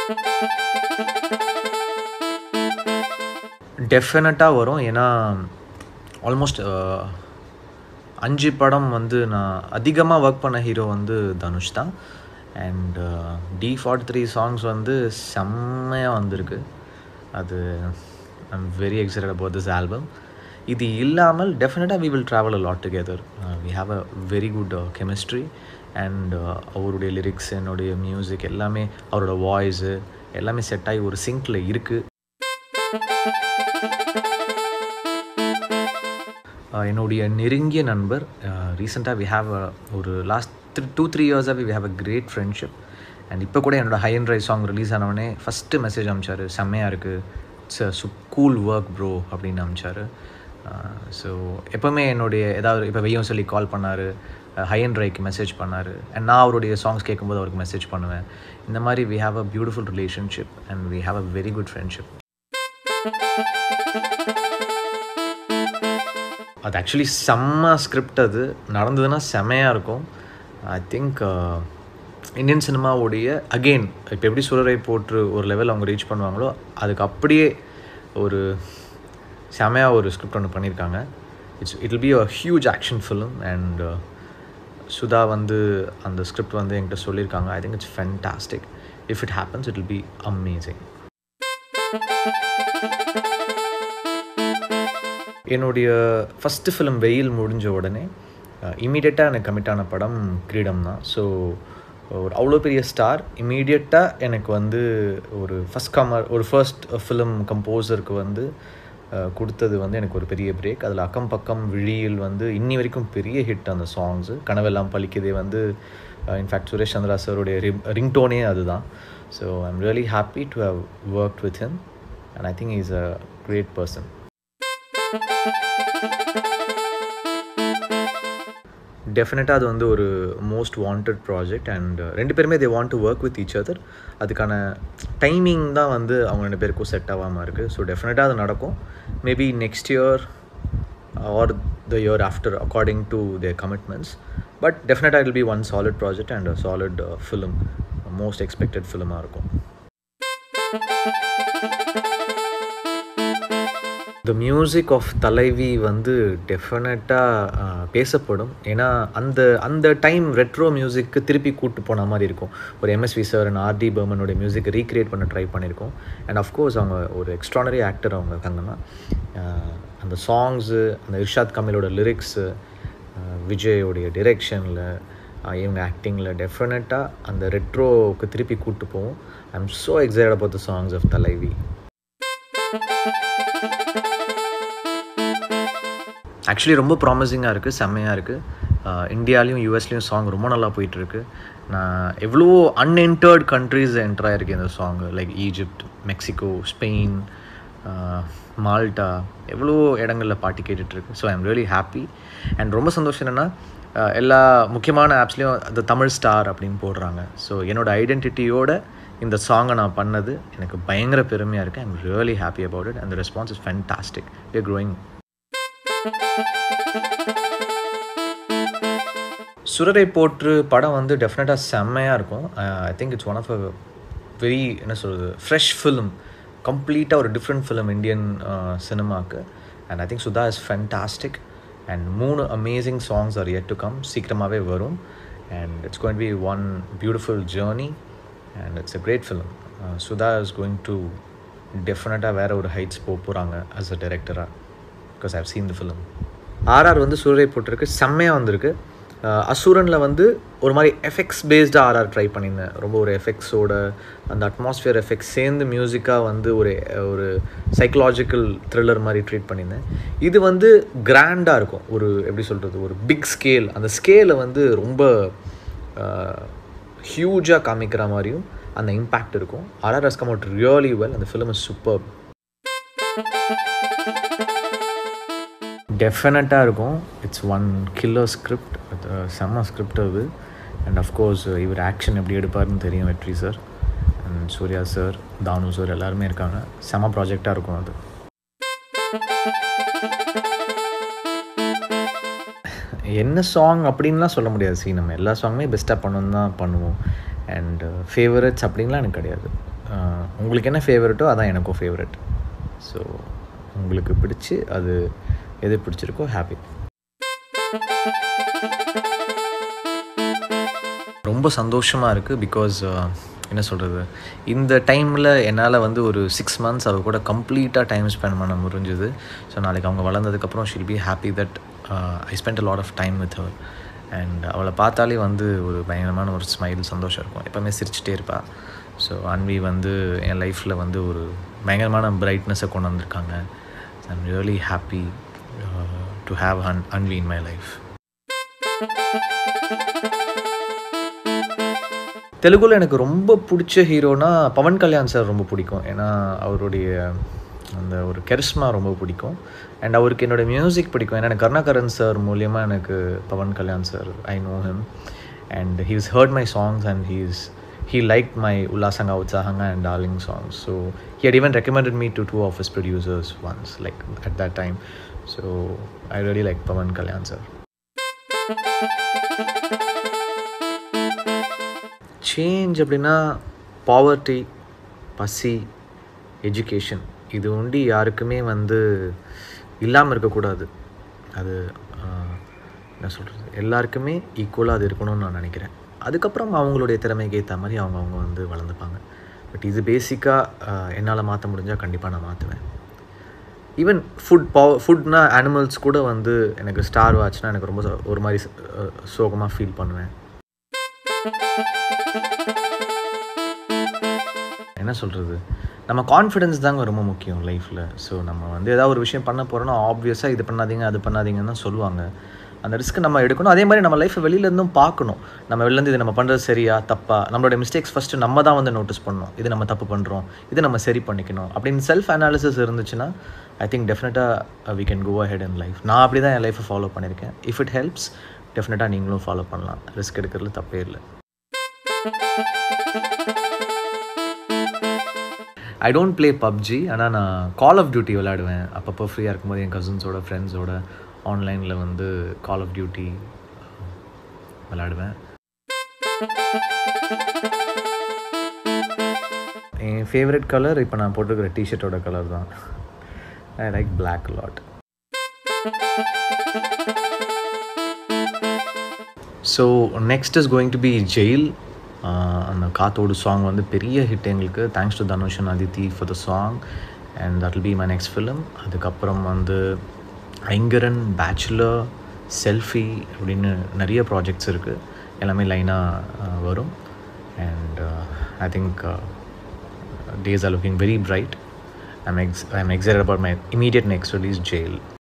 டெஃபினட்டாக வரும் ஏன்னா ஆல்மோஸ்ட் அஞ்சு படம் வந்து நான் அதிகமாக ஒர்க் பண்ண ஹீரோ வந்து தனுஷ் தான் and D forty three songs வந்து செம்மையாக வந்திருக்கு அது I'm very excited about this album இது இல்லாமல் டெஃபினட்டாக we will travel a lot together we have a very good chemistry and அவருடைய லிரிக்ஸ் என்னுடைய மியூசிக் எல்லாமே அவரோட வாய்ஸு எல்லாமே செட் ஆகி ஒரு சிங்கில் இருக்குது என்னுடைய நெருங்கிய நண்பர் ரீசெண்டாக வி ஹாவ் ஒரு லாஸ்ட் த்ரீ டூ த்ரீ இயர்ஸாக we have a great friendship and இப்போ கூட என்னோட high and rye song release ஆனவொடனே ஃபஸ்ட்டு மெசேஜ் அனுப்பிச்சார் செம்மையாக இருக்குது இட்ஸ் அ சு கூல் ஒர்க் ப்ரோ அப்படின்னு அனுப்பிச்சார் ஸோ எப்போவுமே என்னுடைய ஏதாவது இப்போ வெய்யம் சொல்லி கால் பண்ணார் ஹை அண்ட் ரைக்கு மெசேஜ் பண்ணார் அண்ட் நான் அவருடைய சாங்ஸ் கேட்கும்போது அவருக்கு மெசேஜ் பண்ணுவேன் இந்த மாதிரி we have a beautiful relationship and we have a very good friendship அது ஆக்சுவலி செம்ம ஸ்கிரிப்ட் அது நடந்ததுன்னா செம்மையாக இருக்கும் ஐ திங்க் இந்தியன் சினிமாவுடைய அகெயின் இப்போ எப்படி சுரரை போட்டு ஒரு லெவல் அவங்க ரீச் பண்ணுவாங்களோ அதுக்கு அப்படியே ஒரு செமையாக ஒரு ஸ்கிரிப்ட் ஒன்று பண்ணியிருக்காங்க it's it will be a huge action film and Sudha வந்து அந்த ஸ்கிரிப்ட் வந்து என்கிட்ட சொல்லியிருக்காங்க I think it's fantastic if it happens it will be amazing என்னுடைய ஃபஸ்ட்டு ஃபிலிம் வெயில் முடிஞ்ச உடனே இமீடியட்டாக எனக்கு கமிட் ஆன படம் கிரீடம் தான் ஸோ ஒரு அவ்வளோ பெரிய ஸ்டார் இமீடியட்டாக எனக்கு வந்து ஒரு ஃபஸ்ட் கமர் ஒரு ஃபர்ஸ்ட் ஃபிலிம் கம்போசருக்கு வந்து கொடுத்தது வந்து எனக்கு ஒரு பெரிய பிரேக் அதில் அக்கம் பக்கம் விழியில் வந்து இன்னி வரைக்கும் பெரிய ஹிட் அந்த சாங்ஸு கனவெல்லாம் பழிக்கதே வந்து இன்ஃபேக்ட் சுரேஷ் சந்திரா சருடைய ரிங் ரிங்டோனே அதுதான் so I am really happy to have work with him and I think is a great person டெஃபினட்டாக அது வந்து ஒரு மோஸ்ட் வாண்டட் ப்ராஜெக்ட் அண்ட் ரெண்டு பேருமே they want to work with each other அதுக்கான டைமிங் தான் வந்து அவங்க ரெண்டு பேருக்கும் செட் ஆகாமல் இருக்குது ஸோ டெஃபினட்டாக அது நடக்கும் maybe next year or the year after according to their commitments but டெஃபினட்டாக it be one solid project and solid film most expected ஃபிலிமாக இருக்கும் த மியூசிக் ஆஃப் தலைவி வந்து டெஃபினட்டாக பேசப்படும் ஏன்னா அந்த அந்த டைம் ரெட்ரோ மியூசிக்கு திருப்பி கூட்டு போன மாதிரி இருக்கும் ஒரு எம்எஸ்வி சார் அண்ட் ஆர்டி பர்மனோட மியூசிக்கை ரீக்ரியேட் பண்ண ட்ரை பண்ணியிருக்கோம் அண்ட் அஃப்கோர்ஸ் அவங்க ஒரு எக்ஸ்ட்ரானரி ஆக்டர் அவங்க இருக்காங்கன்னா அந்த சாங்ஸு அந்த இர்ஷாத் கமிலோட லிரிக்ஸு விஜயோடைய டிரெக்ஷனில் இவங்க ஆக்டிங்கில் டெஃபினட்டாக அந்த ரெட்ரோவுக்கு திருப்பி கூட்டு போவோம் I am so excite about the songs of Thalaivi actually ரொம்ப ப்ராமிசிங்காக இருக்குது செம்மையாக இருக்குது இந்தியாலையும் யூஎஸ்லேயும் சாங் ரொம்ப நல்லா போயிட்டுருக்கு நான் எவ்வளோ அன்என்டர்ட் கண்ட்ரீஸ் என்டர் ஆகிருக்கு இந்த song like Egypt Mexico Spain Malta எவ்வளோ இடங்களில் பாட்டு கேட்டுட்ருக்கு so I am really happy and ரொம்ப சந்தோஷம் என்னென்னா எல்லா முக்கியமான ஆப்ஸ்லேயும் த தமிழ் ஸ்டார் அப்படின்னு போடுறாங்க ஸோ என்னோடய ஐடென்டிட்டியோட இந்த சாங்கை நான் பண்ணது எனக்கு பயங்கர பெருமையாக இருக்குது I'm really happy about it அந்த response is fantastic we growing Soorarai Pottru படம் வந்து டெஃபினட்டாக செம்மையாக இருக்கும் I think it's one of a very என்ன சொல்கிறது ஃப்ரெஷ் ஃபிலிம் கம்ப்ளீட்டாக ஒரு டிஃப்ரெண்ட் ஃபிலிம் இந்தியன் சினிமாவுக்கு and I think Sudha is fantastic and மூணு amazing songs are yet to come சீக்கிரமாகவே வரும் and it's going be one beautiful journey and it's a great film Sudha is going to டெஃபினட்டாக வேறு ஒரு heights போக போகிறாங்க as a டேரக்டராக because I've seen the film RR வந்து சூரிய போட்டிருக்கு செம்மையாக வந்திருக்கு அசூரனில் வந்து ஒரு மாதிரி எஃபெக்ட்ஸ் பேஸ்டாக ஆர்ஆர் ட்ரை பண்ணியிருந்தேன் ரொம்ப ஒரு எஃபெக்ட்ஸோட அந்த அட்மாஸ்ஃபியர் எஃபெக்ட்ஸ் சேர்ந்து மியூசிக்காக வந்து ஒரு ஒரு சைக்கலாஜிக்கல் த்ரில்லர் மாதிரி ட்ரீட் பண்ணியிருந்தேன் இது வந்து கிராண்டாக இருக்கும் ஒரு எப்படி சொல்கிறது ஒரு பிக் ஸ்கேல் அந்த ஸ்கேலை வந்து ரொம்ப ஹியூஜாக காமிக்கிற மாதிரியும் அந்த இம்பேக்ட் இருக்கும் RR has come out really well அந்த ஃபிலிம் இஸ் சூப்பர் டெஃபினட்டாக இருக்கும் இட்ஸ் ஒன் கில்லர் ஸ்கிரிப்ட் செம்ம ஸ்கிரிப்ட் அது அண்ட் அஃப்கோர்ஸ் இவர் ஆக்ஷன் எப்படி எடுப்பார்னு தெரியும் Vetri sir and Suriya sir Thanu sir எல்லாருமே இருக்காங்க செம்ம ப்ராஜெக்டாக இருக்கும் அது என்ன சாங் அப்படின்லாம் சொல்ல முடியாது சி நம்ம எல்லா சாங்குமே பெஸ்ட்டாக பண்ணணும் தான் பண்ணுவோம் அண்ட் ஃபேவரட்ஸ் அப்படின்லாம் எனக்கு கிடையாது உங்களுக்கு என்ன ஃபேவரட்டோ அதான் எனக்கும் ஃபேவரட் ஸோ உங்களுக்கு பிடிச்சி அது எது பிடிச்சிருக்கோ ஹாப்பி ரொம்ப சந்தோஷமாக இருக்குது பிகாஸ் என்ன சொல்கிறது இந்த டைமில் என்னால் வந்து ஒரு சிக்ஸ் மந்த்ஸ் அவ கூட கம்ப்ளீட்டாக டைம் ஸ்பெண்ட் பண்ண முடிஞ்சுது ஸோ நாளைக்கு அவங்க வளர்ந்ததுக்கப்புறம் she'll be happy that I spend a lot of time with her and அவளை பார்த்தாலே வந்து ஒரு பயங்கரமான ஒரு ஸ்மைல் சந்தோஷம் இருக்கும் எப்போவுமே சிரிச்சிட்டே இருப்பாள் ஸோ அன்வி வந்து என் லைஃப்பில் வந்து ஒரு பயங்கரமான பிரைட்னஸை கொண்டு வந்திருக்காங்க I'm really happy to have an Anvi in my life தெலுங்குல எனக்கு ரொம்ப பிடிச்ச ஹீரோனா பவன் கல்யாண் சார் ரொம்ப பிடிக்கும் ஏன்னா அவருடைய அந்த ஒரு கெரிஸ்மா ரொம்ப பிடிக்கும் அண்ட் அவருக்கு என்னோட மியூசிக் பிடிக்கும் ஏன்னா எனக்கு கருணாகரன் சார் மூலியமாக எனக்கு Pavan Kalyan sir I know him and he's heard my songs and he's he liked my Ulasanga Utsahanga and Darling songs. So he had even recommended me to two of his producers once, like at that time. So I really like Pavan Kalyan sir. Change அப்படின்னா poverty பசி education இது ஒண்டி யாருக்குமே வந்து இல்லாமல் இருக்கக்கூடாது அது ஆஹ், என்ன சொல்கிறது எல்லாருக்குமே ஈக்குவலாக அது இருக்கணும்னு நான் நினைக்கிறேன் அதுக்கப்புறம் அவங்களுடைய திறமைக்கு ஏற்ற மாதிரி அவங்க அவங்க வந்து வளர்ந்துப்பாங்க பட் இது பேசிக்காக என்னால் மாற்ற முடிஞ்சால் கண்டிப்பாக நான் மாற்றுவேன் ஈவன் ஃபுட் பவ ஃபுட்னா அனிமல்ஸ் கூட வந்து எனக்கு ஸ்டார் வாட்ச்னா எனக்கு ரொம்ப சோ- ஒரு மாதிரி சோகமாக ஃபீல் பண்ணுவேன் என்ன சொல்கிறது நம்ம கான்ஃபிடென்ஸ் தாங்க ரொம்ப முக்கியம் லைஃப்பில் ஸோ நம்ம வந்து ஏதாவது ஒரு விஷயம் பண்ண போகிறோன்னா ஆப்வியஸாக இது பண்ணாதீங்க அது பண்ணாதீங்கன்னு தான் சொல்லுவாங்க அந்த ரிஸ்க் நம்ம எடுக்கணும் அதே மாதிரி நம்ம லைஃப்பை வெளியிலேருந்தும் பார்க்கணும் நம்ம வெளிலேருந்து இது நம்ம பண்ணுறது சரியா தப்பா நம்மளோட மிஸ்டேக்ஸ் ஃபஸ்ட்டு நம்ம தான் வந்து நோட்டீஸ் பண்ணணும் இது நம்ம தப்பு பண்ணுறோம் இது நம்ம சரி பண்ணிக்கணும் அப்படின்னு செல்ஃப் அனாலிசிஸ் இருந்துச்சுன்னா ஐ திங்க் டெஃபினட்டாக we can go ahead in life நான் அப்படி தான் என் லைஃப்பை ஃபாலோ பண்ணியிருக்கேன் இஃப் இட் ஹெல்ப்ஸ் டெஃபினட்டாக நீங்களும் ஃபாலோ பண்ணலாம் ரிஸ்க் எடுக்கிறதுல தப்பே இல்லை ஐ டோன்ட் ப்ளே பப்ஜி ஆனால் நான் கால் ஆஃப் டியூட்டி விளையாடுவேன் அப்பப்போ ஃப்ரீயாக இருக்கும்போது என் கசின்ஸோட ஃப்ரெண்ட்ஸோட ஆன்லைனில் வந்து கால் ஆஃப் டியூட்டி விளையாடுவேன் என் ஃபேவரட் கலர் இப்போ நான் போட்டிருக்கிற டிஷர்ட்டோட கலர் தான் I like Black lot so next is going to be Jail அந்த காத்தோடு சாங் வந்து பெரிய ஹிட் எங்களுக்கு thanks to Dhanush and Aditi for the song and that will be my next film அதுக்கப்புறம் வந்து ஐங்கரன் பேச்சுலர் செல்ஃபி அப்படின்னு நிறைய ப்ராஜெக்ட்ஸ் இருக்குது எல்லாமே லைனாக வரும் and I think days are looking very bright. I'm ex- I'm excited about my immediate next release, Jail.